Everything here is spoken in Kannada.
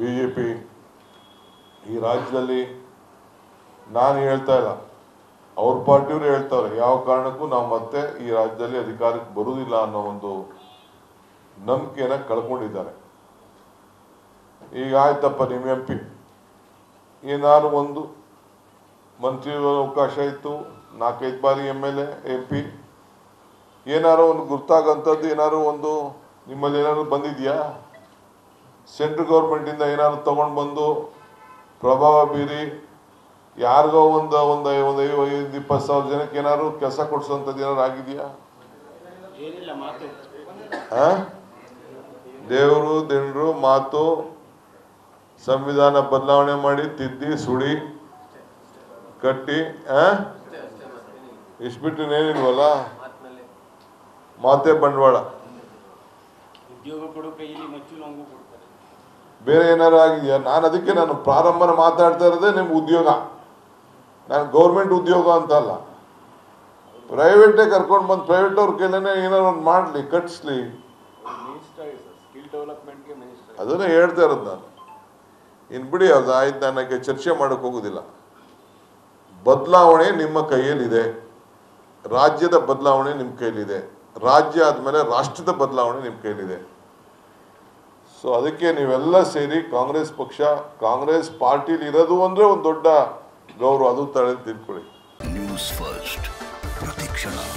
ಬಿ ಜೆ ಪಿ ಈ ರಾಜ್ಯದಲ್ಲಿ ನಾನು ಹೇಳ್ತಾ ಇಲ್ಲ ಅವ್ರ ಪಾರ್ಟಿಯವರು ಹೇಳ್ತಾರೆ ಯಾವ ಕಾರಣಕ್ಕೂ ನಾವು ಮತ್ತೆ ಈ ರಾಜ್ಯದಲ್ಲಿ ಅಧಿಕಾರಕ್ಕೆ ಬರುವುದಿಲ್ಲ ಅನ್ನೋ ಒಂದು ನಂಬಿಕೆನ ಕಳ್ಕೊಂಡಿದ್ದಾರೆ ಈಗ ಆಯ್ತಪ್ಪ ನಿಮ್ಮ ಎಂ ಪಿ ಏನಾದ್ರು ಒಂದು ಮಂತ್ರಿ ಅವಕಾಶ ಇತ್ತು ನಾಲ್ಕೈದು ಬಾರಿ M L A M P ಏನಾರು ಒಂದು ಗುರ್ತಾಗಂಥದ್ದು ಏನಾದ್ರು ಒಂದು ನಿಮ್ಮಲ್ಲಿ ಏನಾದ್ರು ಬಂದಿದೆಯಾ ಸೆಂಟ್ರಲ್ ಗೌರ್ಮೆಂಟಿಂದ ಏನಾದ್ರು ತಗೊಂಡು ಬಂದು ಪ್ರಭಾವ ಬೀರಿ ಯಾರಿಗೋ ಒಂದು ಒಂದು ಒಂದು ಐದು ಇಪ್ಪತ್ತು ಸಾವಿರ ಜನಕ್ಕೆ ಏನಾದ್ರು ಕೆಲಸ ಕೊಡ್ಸೋಂಥದ್ದು ಏನಾದ್ರು ಆಗಿದೆಯಾ ಏನಿಲ್ಲ ಮಾತು ಆ? ದೇವರು ದಿಂಡ್ರು ಮಾತು ಸಂವಿಧಾನ ಬದಲಾವಣೆ ಮಾಡಿ ತಿದ್ದಿ ಸುಡಿ ಕಟ್ಟಿ ಆ ಇಷ್ಟ್ಬಿಟ್ಟು ಏನಿಲ್ವಲ್ಲ ಮಾತೆ ಬಂಡವಾಳ ಉದ್ಯೋಗ ಕೊಡೋ ಕೈಯಲ್ಲಿ ಮಚ್ಚು ನಮಗೂ ಕೊಡ್ತಾರೆ ಬೇರೆ ಏನಾರು ಆಗಿದೆಯಾ ನಾನು ಅದಕ್ಕೆ ನಾನು ಪ್ರಾರಂಭನ ಮಾತಾಡ್ತಾ ಇರೋದೇ ನಿಮ್ಗೆ ಉದ್ಯೋಗ ನಾನು ಗೌರ್ಮೆಂಟ್ ಉದ್ಯೋಗ ಅಂತ ಅಲ್ಲ ಪ್ರೈವೇಟೇ ಕರ್ಕೊಂಡು ಬಂದು ಪ್ರೈವೇಟ್ ಅವ್ರ ಕೈಲೇನೆ ಏನಾರು ಒಂದು ಮಾಡಲಿ ಕಟ್ಸ್ಲಿ ಮಿನಿಸ್ಟರ್ ಸ್ಕಿಲ್ ಡೆವಲಪ್ಮೆಂಟ್ಗೆ ಮಿನಿಸ್ಟರ್ ಅದನ್ನೇ ಹೇಳ್ತಾ ಇರೋದು ನಾನು ಇನ್ನು ಬಿಡಿ ಅದು ಆಯ್ತು ನನಗೆ ಚರ್ಚೆ ಮಾಡೋಕೆ ಹೋಗೋದಿಲ್ಲ ಬದಲಾವಣೆ ನಿಮ್ಮ ಕೈಯಲ್ಲಿದೆ ರಾಜ್ಯದ ಬದಲಾವಣೆ ನಿಮ್ಮ ಕೈಲಿದೆ ರಾಜ್ಯ ಆದಮೇಲೆ ರಾಷ್ಟ್ರದ ಬದಲಾವಣೆ ನಿಮ್ಮ ಕೈಲಿದೆ ಸೊ ಅದಕ್ಕೆ ನೀವೆಲ್ಲ ಸೇರಿ ಕಾಂಗ್ರೆಸ್ ಪಕ್ಷ ಕಾಂಗ್ರೆಸ್ ಪಾರ್ಟಿಲಿ ಇರೋದು ಅಂದರೆ ಒಂದು ದೊಡ್ಡ ಗೌರವ ಅದು ತಲೆ ತಿಳ್ಕೊಳ್ಳಿ ನ್ಯೂಸ್ ಫಸ್ಟ್ ಪ್ರತಿಕ್ಷಣ